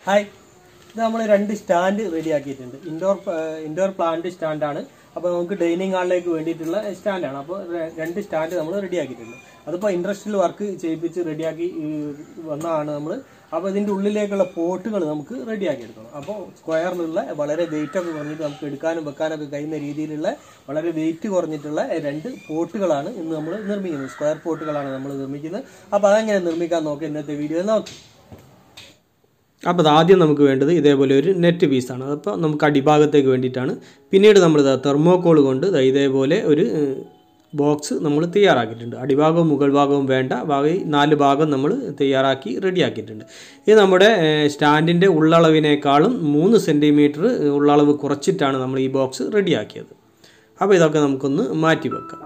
hi ഇത് നമ്മൾ രണ്ട് സ്റ്റാൻഡ് റെഡി ആക്കിയിട്ടുണ്ട് ഇൻഡോർ ഇൻഡോർ പ്ലാന്റ് സ്റ്റാൻഡാണ് അപ്പോൾ നമുക്ക് ഡൈനിങ് ഹാളിലേക്ക് വേണ്ടിയിട്ടുള്ള സ്റ്റാൻഡാണ് അപ്പോൾ ര- രണ്ട് സ്റ്റാൻഡ് നമ്മൾ റെഡി ആക്കിയിട്ടുണ്ട് അതിപ്പോൾ ഇൻഡസ്ട്രിയൽ വർക്ക് ചെയ്യിപ്പിച്ച് റെഡിയാക്കി വന്നതാണ് നമ്മൾ അപ്പോൾ ഇതിൻ്റെ ഉള്ളിലേക്കുള്ള പോട്ടുകൾ നമുക്ക് റെഡിയാക്കി എടുക്കണം അപ്പോൾ സ്ക്വയറിലുള്ള വളരെ വെയിറ്റ് ഒക്കെ കുറഞ്ഞിട്ട് നമുക്ക് എടുക്കാനും വെക്കാനൊക്കെ കഴിയുന്ന രീതിയിലുള്ള വളരെ വെയിറ്റ് കുറഞ്ഞിട്ടുള്ള രണ്ട് പോട്ടുകളാണ് ഇന്ന് നമ്മൾ നിർമ്മിക്കുന്നത് സ്ക്വയർ പോട്ടുകളാണ് നമ്മൾ നിർമ്മിക്കുന്നത് അപ്പോൾ അതെങ്ങനെ നിർമ്മിക്കാൻ നോക്കാം ഇന്നത്തെ വീഡിയോയിൽ നോക്കാം അപ്പോൾ അത് ആദ്യം നമുക്ക് വേണ്ടത് ഇതേപോലെ ഒരു നെറ്റ് പീസാണ് അപ്പോൾ നമുക്ക് അടിഭാഗത്തേക്ക് വേണ്ടിയിട്ടാണ് പിന്നീട് നമ്മൾ തെർമോക്കോൾ കൊണ്ട് ദാ ഇതേപോലെ ഒരു ബോക്സ് നമ്മൾ തയ്യാറാക്കിയിട്ടുണ്ട് അടിഭാഗവും മുകൾ ഭാഗവും വേണ്ട ബാക്കി നാല് ഭാഗം നമ്മൾ തയ്യാറാക്കി റെഡിയാക്കിയിട്ടുണ്ട് ഇത് നമ്മുടെ സ്റ്റാൻഡിൻ്റെ ഉള്ളളവിനേക്കാളും മൂന്ന് സെൻറ്റിമീറ്റർ ഉള്ളളവ് കുറച്ചിട്ടാണ് നമ്മൾ ഈ ബോക്സ് റെഡിയാക്കിയത് അപ്പോൾ ഇതൊക്കെ നമുക്കൊന്ന് മാറ്റി വെക്കാം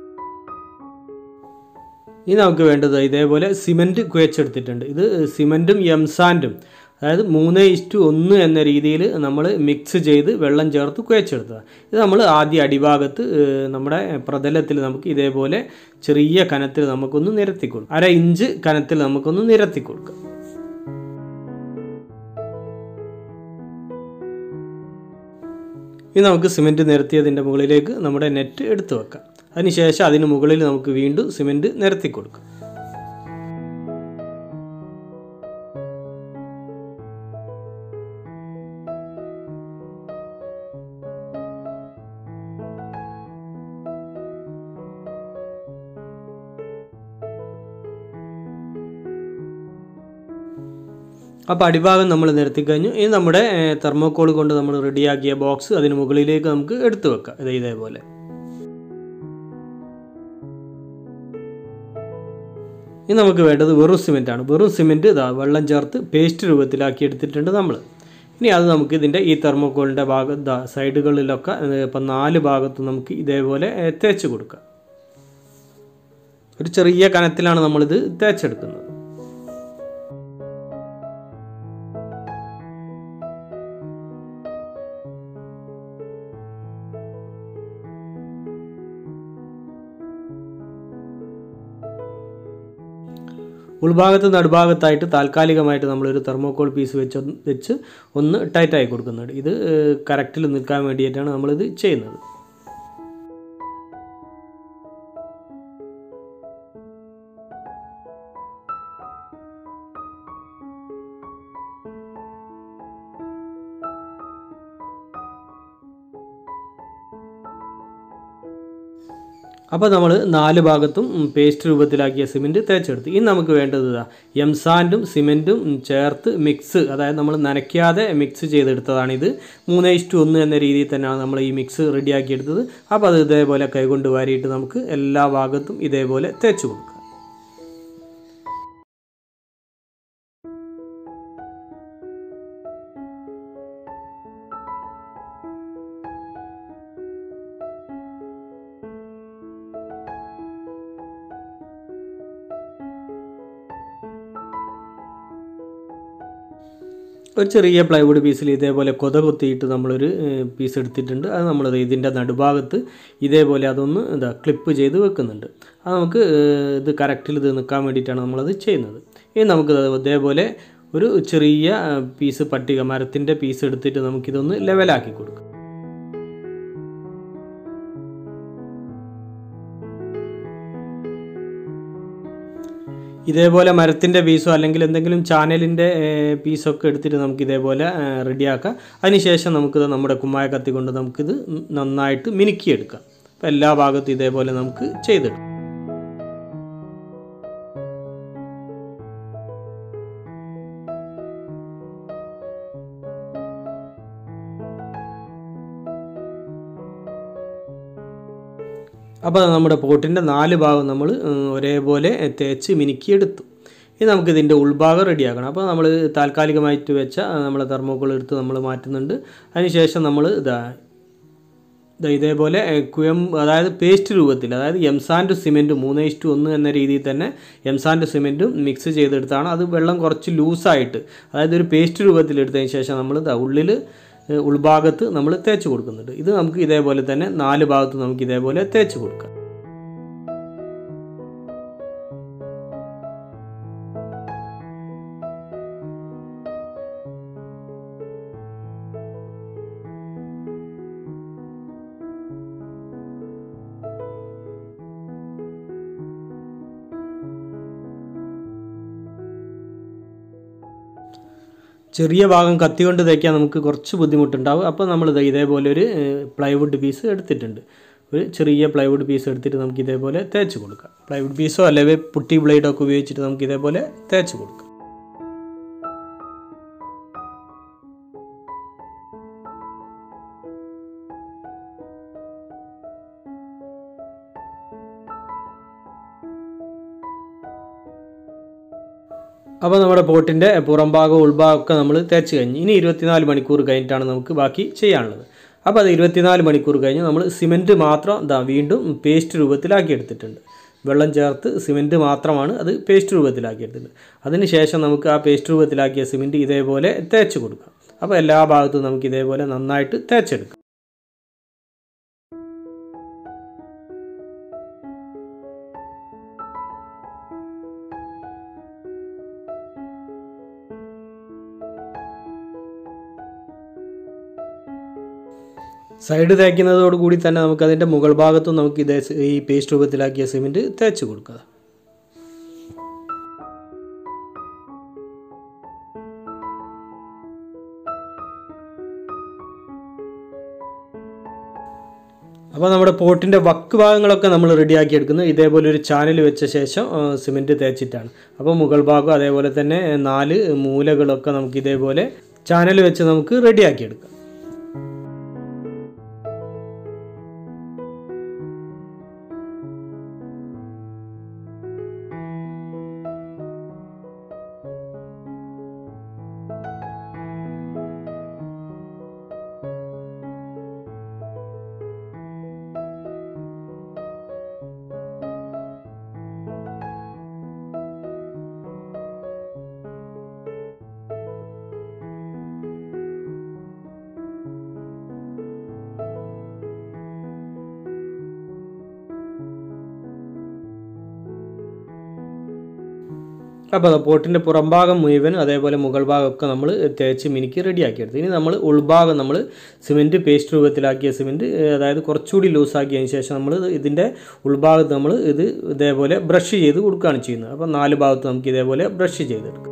ഇനി നമുക്ക് വേണ്ടത് ഇതേപോലെ സിമൻറ്റ് കുഴച്ചെടുത്തിട്ടുണ്ട് ഇത് സിമൻറ്റും എംസാൻഡും അതായത് മൂന്ന് ഇസ്റ്റു ഒന്ന് എന്ന രീതിയിൽ നമ്മൾ മിക്സ് ചെയ്ത് വെള്ളം ചേർത്ത് കുഴച്ചെടുത്തതാണ് ഇത് നമ്മൾ ആദ്യ അടിഭാഗത്ത് ഏഹ്, നമ്മുടെ പ്രതലത്തിൽ നമുക്ക് ഇതേപോലെ ചെറിയ കനത്തിൽ നമുക്കൊന്ന് നിരത്തി കൊടുക്കാം അര ഇഞ്ച് കനത്തിൽ നമുക്കൊന്ന് നിരത്തി കൊടുക്കാം ഇനി നമുക്ക് സിമെൻറ്റ് നിരത്തിയതിൻ്റെ മുകളിലേക്ക് നമ്മുടെ നെറ്റ് എടുത്തു വെക്കാം അതിനുശേഷം അതിന് മുകളിൽ നമുക്ക് വീണ്ടും സിമെൻറ്റ് നിരത്തി കൊടുക്കാം അപ്പോൾ അടിഭാഗം നമ്മൾ നിരത്തി കഴിഞ്ഞു ഇനി നമ്മുടെ തെർമോക്കോൾ കൊണ്ട് നമ്മൾ റെഡിയാക്കിയ ബോക്സ് അതിന് മുകളിലേക്ക് നമുക്ക് എടുത്തു വെക്കാം ഇത് ഇതേപോലെ ഇനി നമുക്ക് വേണ്ടത് വെറും സിമെൻ്റ് ആണ് വെറും സിമെൻറ്റ് ഇതാ വെള്ളം ചേർത്ത് പേസ്റ്റ് രൂപത്തിലാക്കി എടുത്തിട്ടുണ്ട് നമ്മൾ ഇനി അത് നമുക്ക് ഇതിൻ്റെ ഈ തെർമോക്കോളിൻ്റെ ഭാഗം ദാ സൈഡുകളിലൊക്കെ ഏഹ്, ഇപ്പം നാല് ഭാഗത്തും നമുക്ക് ഇതേപോലെ ഏഹ്, തേച്ച് കൊടുക്കാം ഒരു ചെറിയ കനത്തിലാണ് നമ്മളിത് തേച്ചെടുക്കുന്നത് ഉൾഭാഗത്ത് നടുഭാഗത്തായിട്ട് താൽക്കാലികമായിട്ട് നമ്മളൊരു തെർമോക്കോൾ പീസ് വെച്ച് ഒന്ന് വെച്ച് ഒന്ന് ടൈറ്റായി കൊടുക്കുന്നുണ്ട് ഇത് കറക്റ്റിൽ നിൽക്കാൻ വേണ്ടിയിട്ടാണ് നമ്മളിത് ചെയ്യുന്നത് അപ്പോൾ നമ്മൾ നാല് ഭാഗത്തും പേസ്റ്റ് രൂപത്തിലാക്കിയ സിമെൻറ്റ് തേച്ചെടുത്ത് ഇനി നമുക്ക് വേണ്ടത് ഇതാ എംസാൻഡും സിമെൻറ്റും ചേർത്ത് മിക്സ് അതായത് നമ്മൾ നനയ്ക്കാതെ മിക്സ് ചെയ്തെടുത്തതാണിത് മൂന്ന് ഇഷ്ടു ഒന്ന് എന്ന രീതിയിൽ തന്നെയാണ് നമ്മൾ ഈ മിക്സ് റെഡിയാക്കിയെടുത്തത് അപ്പോൾ അത് ഇതേപോലെ കൈകൊണ്ട് വാരിയിട്ട് നമുക്ക് എല്ലാ ഭാഗത്തും ഇതേപോലെ തേച്ച് കൊടുക്കാം ഒരു ചെറിയ പ്ലൈവുഡ് പീസിൽ ഇതേപോലെ കൊത കൊത്തിയിട്ട് നമ്മളൊരു പീസ് എടുത്തിട്ടുണ്ട് അത് നമ്മൾ ഇതിൻ്റെ നടുഭാഗത്ത് ഇതേപോലെ അതൊന്ന് എന്താ ക്ലിപ്പ് ചെയ്ത് വെക്കുന്നുണ്ട് അത് നമുക്ക് ഏഹ്, ഇത് കറക്റ്റിൽ ഇത് നിൽക്കാൻ വേണ്ടിയിട്ടാണ് നമ്മളത് ചെയ്യുന്നത് ഇനി നമുക്ക് ഇതേപോലെ ഒരു ചെറിയ പീസ് പട്ടിക മരത്തിൻ്റെ പീസ് എടുത്തിട്ട് നമുക്കിതൊന്ന് ലെവലാക്കി കൊടുക്കാം ഇതേപോലെ മരത്തിൻ്റെ പീസോ അല്ലെങ്കിൽ എന്തെങ്കിലും ചാനലിൻ്റെ പീസൊക്കെ എടുത്തിട്ട് നമുക്ക് ഇതേപോലെ റെഡിയാക്കാം അതിനുശേഷം നമുക്കിത് നമ്മുടെ കുമ്മായ കത്തി കൊണ്ട് നമുക്കിത് നന്നായിട്ട് മിനുക്കിയെടുക്കാം അപ്പോൾ എല്ലാ ഭാഗത്തും ഇതേപോലെ നമുക്ക് ചെയ്തെടുക്കാം അപ്പോൾ നമ്മുടെ പോട്ടിൻ്റെ നാല് ഭാഗം നമ്മൾ ഒരേപോലെ തേച്ച് മിനുക്കിയെടുത്തു ഇനി നമുക്ക് ഇതിൻ്റെ ഉൾഭാഗം റെഡിയാക്കണം അപ്പോൾ നമ്മൾ താൽക്കാലികമായിട്ട് വെച്ച നമ്മൾ തെർമോക്കോൾ എടുത്ത് നമ്മൾ മാറ്റുന്നുണ്ട് അതിനുശേഷം നമ്മൾ ഇതാ ദാ ഇതേപോലെ ഏ, കുയം അതായത് പേസ്റ്റ് രൂപത്തിൽ അതായത് എംസാൻഡ് സിമെൻറ്റ് മൂന്ന് ഇഷ്ടു ഒന്ന് എന്ന രീതിയിൽ തന്നെ എംസാൻഡ് സിമെൻറ്റും മിക്സ് ചെയ്തെടുത്താണ് അത് വെള്ളം കുറച്ച് ലൂസായിട്ട് അതായത് ഒരു പേസ്റ്റ് രൂപത്തിൽ എടുത്തതിന് ശേഷം നമ്മൾ ദാ ഉള്ളിൽ ഏ, ഉൾഭാഗത്ത് നമ്മൾ തേച്ച് കൊടുക്കുന്നുണ്ട് ഇത് നമുക്ക് ഇതേപോലെ തന്നെ നാല് ഭാഗത്ത് നമുക്ക് ഇതേപോലെ തേച്ച് കൊടുക്കാം ചെറിയ ഭാഗം കത്തി കൊണ്ട് തേക്കാൻ നമുക്ക് കുറച്ച് ബുദ്ധിമുട്ടുണ്ടാവും അപ്പോൾ നമ്മൾ ദേ ഇതേപോലെ ഒരു പ്ലൈവുഡ് പീസ് എടുത്തിട്ടുണ്ട് ഒരു ചെറിയ പ്ലൈവുഡ് പീസ് എടുത്തിട്ട് നമുക്ക് ഇതേപോലെ തേച്ച് കൊടുക്കാം പ്ലൈവുഡ് പീസോ അല്ലെങ്കിൽ പുട്ടി ബ്ലേഡോ ഒക്കെ ഉപയോഗിച്ചിട്ട് നമുക്ക് ഇതേപോലെ തേച്ച് കൊടുക്കാം അപ്പോൾ നമ്മുടെ പോട്ടിൻ്റെ പുറം ഭാഗം ഉൾഭാഗം ഒക്കെ നമ്മൾ തേച്ച് കഴിഞ്ഞ് ഇനി ഇരുപത്തിനാല് മണിക്കൂർ കഴിഞ്ഞിട്ടാണ് നമുക്ക് ബാക്കി ചെയ്യാനുള്ളത് അപ്പോൾ അത് ഇരുപത്തിനാല് മണിക്കൂർ കഴിഞ്ഞ് നമ്മൾ സിമെൻറ്റ് മാത്രം ഇതാ വീണ്ടും പേസ്റ്റ് രൂപത്തിലാക്കി എടുത്തിട്ടുണ്ട് വെള്ളം ചേർത്ത് സിമെൻറ്റ് മാത്രമാണ് അത് പേസ്റ്റ് രൂപത്തിലാക്കി എടുത്തിട്ടുണ്ട് അതിന് ശേഷം നമുക്ക് ആ പേസ്റ്റ് രൂപത്തിലാക്കിയ സിമെൻറ്റ് ഇതേപോലെ തേച്ച് കൊടുക്കാം അപ്പോൾ എല്ലാ ഭാഗത്തും നമുക്ക് ഇതേപോലെ നന്നായിട്ട് തേച്ചെടുക്കാം സൈഡ് തേക്കുന്നതോട് കൂടി തന്നെ നമുക്ക് അതിൻ്റെ മുകൾ ഭാഗത്തും നമുക്ക് ഇതേ സ- ഈ പേസ്റ്റ് രൂപത്തിലാക്കിയ സിമെൻറ്റ് തേച്ച് കൊടുക്കുക അപ്പോൾ നമ്മുടെ പോട്ടിൻ്റെ വക്ക് ഭാഗങ്ങളൊക്കെ നമ്മൾ റെഡിയാക്കി എടുക്കുന്നത് ഇതേപോലെ ഒരു ചാനൽ വെച്ച ശേഷം സിമെൻറ്റ് തേച്ചിട്ടാണ് അപ്പോൾ മുകൾ ഭാഗം അതേപോലെ തന്നെ നാല് മൂലകളൊക്കെ നമുക്ക് ഇതേപോലെ ചാനൽ വെച്ച് നമുക്ക് റെഡിയാക്കി എടുക്കാം അപ്പോൾ പോട്ടിൻ്റെ പുറംഭാഗം മുഴുവൻ അതേപോലെ മുകൾ ഭാഗമൊക്കെ നമ്മൾ തേച്ച് മിനുക്കി റെഡിയാക്കി എടുത്തു ഇനി നമ്മൾ ഉൾഭാഗം നമ്മൾ സിമെൻറ്റ് പേസ്റ്റ് രൂപത്തിലാക്കിയ സിമെൻറ്റ് അതായത് കുറച്ചുകൂടി ലൂസാക്കിയതിന് ശേഷം നമ്മൾ ഇതിൻ്റെ ഉൾഭാഗത്ത് നമ്മൾ ഇത് ഇതേപോലെ ബ്രഷ് ചെയ്ത് കൊടുക്കുകയാണ് ചെയ്യുന്നത് അപ്പോൾ നാല് ഭാഗത്ത് നമുക്ക് ഇതേപോലെ ബ്രഷ് ചെയ്തെടുക്കാം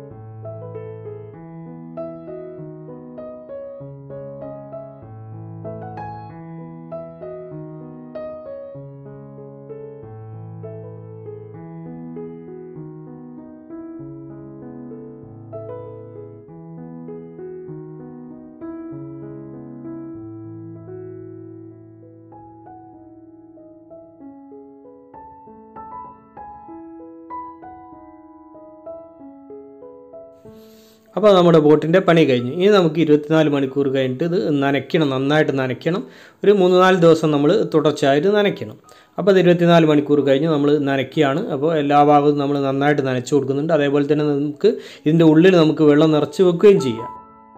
അപ്പോൾ നമ്മുടെ ബോട്ടിൻ്റെ പണി കഴിഞ്ഞു ഇനി നമുക്ക് ഇരുപത്തിനാല് മണിക്കൂർ കഴിഞ്ഞിട്ട് ഇത് നനയ്ക്കണം നന്നായിട്ട് നനയ്ക്കണം ഒരു മൂന്ന് നാല് ദിവസം നമ്മൾ തുടർച്ചയായിട്ട് നനയ്ക്കണം അപ്പോൾ അത് ഇരുപത്തിനാല് മണിക്കൂർ കഴിഞ്ഞ് നമ്മൾ നനയ്ക്കുകയാണ് അപ്പോൾ എല്ലാ ഭാഗത്തും നമ്മൾ നന്നായിട്ട് നനച്ച് കൊടുക്കുന്നുണ്ട് അതേപോലെ തന്നെ നമുക്ക് ഇതിൻ്റെ ഉള്ളിൽ നമുക്ക് വെള്ളം നിറച്ച് വെക്കുകയും ചെയ്യാം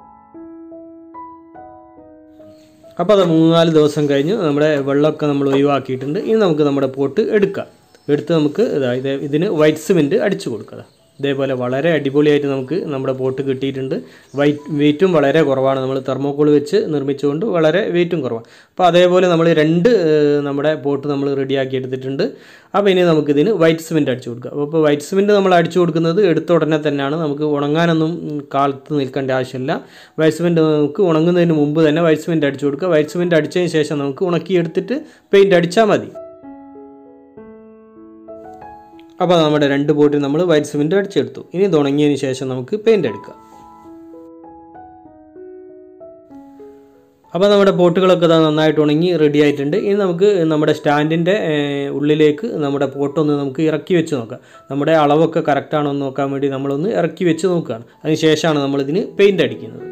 അപ്പോൾ അത് മൂന്ന് നാല് ദിവസം കഴിഞ്ഞ് നമ്മുടെ വെള്ളമൊക്കെ നമ്മൾ ഒഴിവാക്കിയിട്ടുണ്ട് ഇനി നമുക്ക് നമ്മുടെ പോട്ട് എടുക്കാം എടുത്ത് നമുക്ക് ഇതാ ഇത് ഇതിന് വൈറ്റ് സിമെൻറ്റ് അടിച്ചു കൊടുക്കുക ഇതേപോലെ വളരെ അടിപൊളിയായിട്ട് നമുക്ക് നമ്മുടെ പോട്ട് കിട്ടിയിട്ടുണ്ട് വൈറ്റ് വെയിറ്റും വളരെ കുറവാണ് നമ്മൾ തെർമോക്കോൾ വെച്ച് നിർമ്മിച്ചുകൊണ്ട് വളരെ വെയിറ്റും കുറവാണ് അപ്പോൾ അതേപോലെ നമ്മൾ രണ്ട് ഏഹ്, നമ്മുടെ പോട്ട് നമ്മൾ റെഡിയാക്കി എടുത്തിട്ടുണ്ട് അപ്പോൾ ഇനി നമുക്കിതിന് വൈറ്റ് സിമെൻറ്റ് അടിച്ചു കൊടുക്കുക അപ്പോൾ ഇപ്പോൾ വൈറ്റ് സിമെൻറ്റ് നമ്മൾ അടിച്ചു കൊടുക്കുന്നത് എടുത്ത ഉടനെ തന്നെയാണ് നമുക്ക് ഉണങ്ങാനൊന്നും ഉം, കാലത്ത് നിൽക്കേണ്ട ആവശ്യമില്ല വൈറ്റ് സിമെൻറ്റ് നമുക്ക് ഉണങ്ങുന്നതിന് മുമ്പ് തന്നെ വൈറ്റ് സിമെൻറ്റ് അടിച്ചു കൊടുക്കുക വൈറ്റ് സിമെൻറ്റ് അടിച്ചതിന് ശേഷം നമുക്ക് ഉണക്കിയെടുത്തിട്ട് പെയിൻറ്റ് അടിച്ചാൽ മതി അപ്പോൾ നമ്മുടെ രണ്ട് ബോട്ടിൽ നമ്മൾ വൈറ്റ് സിമെൻറ്റ് അടിച്ചെടുത്തു ഇനി ഇത് ഉണങ്ങിയതിന് ശേഷം നമുക്ക് പെയിൻറ് എടുക്കാം അപ്പോൾ നമ്മുടെ പോട്ടുകളൊക്കെ ഇതാ നന്നായിട്ട് ഉണങ്ങി റെഡി ആയിട്ടുണ്ട് ഇനി നമുക്ക് നമ്മുടെ സ്റ്റാൻഡിൻ്റെ ഉള്ളിലേക്ക് നമ്മുടെ പോട്ടൊന്ന് നമുക്ക് ഇറക്കി വെച്ച് നോക്കാം നമ്മുടെ അളവൊക്കെ കറക്റ്റാണോ എന്ന് നോക്കാൻ വേണ്ടി നമ്മളൊന്ന് ഇറക്കി വെച്ച് നോക്കുകയാണ് അതിന് ശേഷമാണ് നമ്മളിതിന് പെയിൻറ് അടിക്കുന്നത്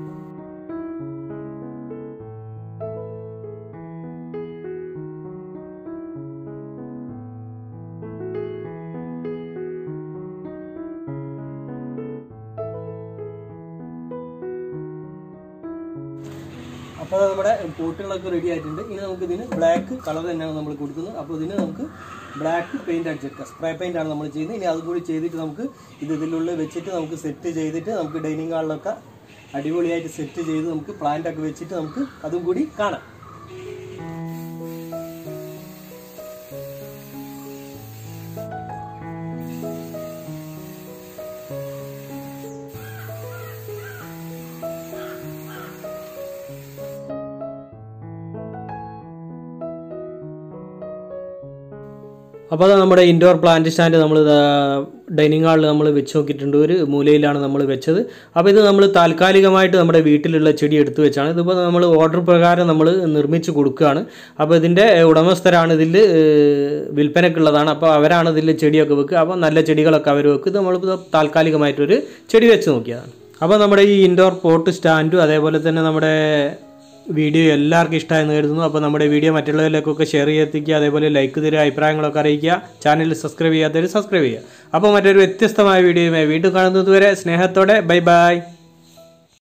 അപ്പോൾ നമ്മുടെ പോട്ടുകളൊക്കെ റെഡി ആയിട്ടുണ്ട് ഇനി നമുക്ക് ഇതിന് ബ്ലാക്ക് കളർ തന്നെയാണ് നമ്മൾ കൊടുക്കുന്നത് അപ്പോൾ ഇതിന് നമുക്ക് ബ്ലാക്ക് പെയിന്റ് അടിച്ചെടുക്കാം സ്പ്രേ പെയിന്റ് ആണ് നമ്മൾ ചെയ്യുന്നത് ഇനി അതും കൂടി ചെയ്തിട്ട് നമുക്ക് ഇത് ഇതിനുള്ളിൽ വെച്ചിട്ട് നമുക്ക് സെറ്റ് ചെയ്തിട്ട് നമുക്ക് ഡൈനിങ് ഹാളിലൊക്കെ അടിപൊളിയായിട്ട് സെറ്റ് ചെയ്ത് നമുക്ക് പ്ലാന്റ് ഒക്കെ വെച്ചിട്ട് നമുക്ക് അതും കൂടി കാണാം അപ്പോൾ അത് നമ്മുടെ ഇൻഡോർ പ്ലാന്റ് സ്റ്റാൻഡ് നമ്മൾ ഡൈനിങ് ഹാളിൽ നമ്മൾ വെച്ച് നോക്കിയിട്ടുണ്ട് ഒരു മൂലയിലാണ് നമ്മൾ വെച്ചത് അപ്പോൾ ഇത് നമ്മൾ താൽക്കാലികമായിട്ട് നമ്മുടെ വീട്ടിലുള്ള ചെടി എടുത്തു വെച്ചാണ് ഇതിപ്പോൾ നമ്മൾ ഓർഡർ പ്രകാരം നമ്മൾ നിർമ്മിച്ച് കൊടുക്കുകയാണ് അപ്പോൾ ഇതിൻ്റെ ഉടമസ്ഥരാണ് ഇതിൽ വിൽപ്പനക്കുള്ളതാണ് അപ്പോൾ അവരാണ് ഇതിൽ ചെടിയൊക്കെ വെക്കുക അപ്പോൾ നല്ല ചെടികളൊക്കെ അവർ വെക്കും ഇത് നമ്മളിപ്പോൾ താൽക്കാലികമായിട്ടൊരു ചെടി വെച്ച് നോക്കിയതാണ് അപ്പോൾ നമ്മുടെ ഈ ഇൻഡോർ പോട്ട് സ്റ്റാൻഡും അതേപോലെ തന്നെ നമ്മുടെ വീഡിയോ എല്ലാവർക്കും ഇഷ്ടമായെന്ന് കരുതുന്നു അപ്പോൾ നമ്മുടെ വീഡിയോ മറ്റുള്ളവരിലേക്കൊക്കെ ഷെയർ ചെയ്തെത്തിക്കുക അതേപോലെ ലൈക്ക് തരിക അഭിപ്രായങ്ങളൊക്കെ അറിയിക്കുക ചാനൽ സബ്സ്ക്രൈബ് ചെയ്യാത്തവർ സബ്സ്ക്രൈബ് ചെയ്യുക അപ്പോൾ മറ്റൊരു വ്യത്യസ്തമായ വീഡിയോയുമായി വീണ്ടും കാണുന്നത് വരെ സ്നേഹത്തോടെ ബൈ ബൈ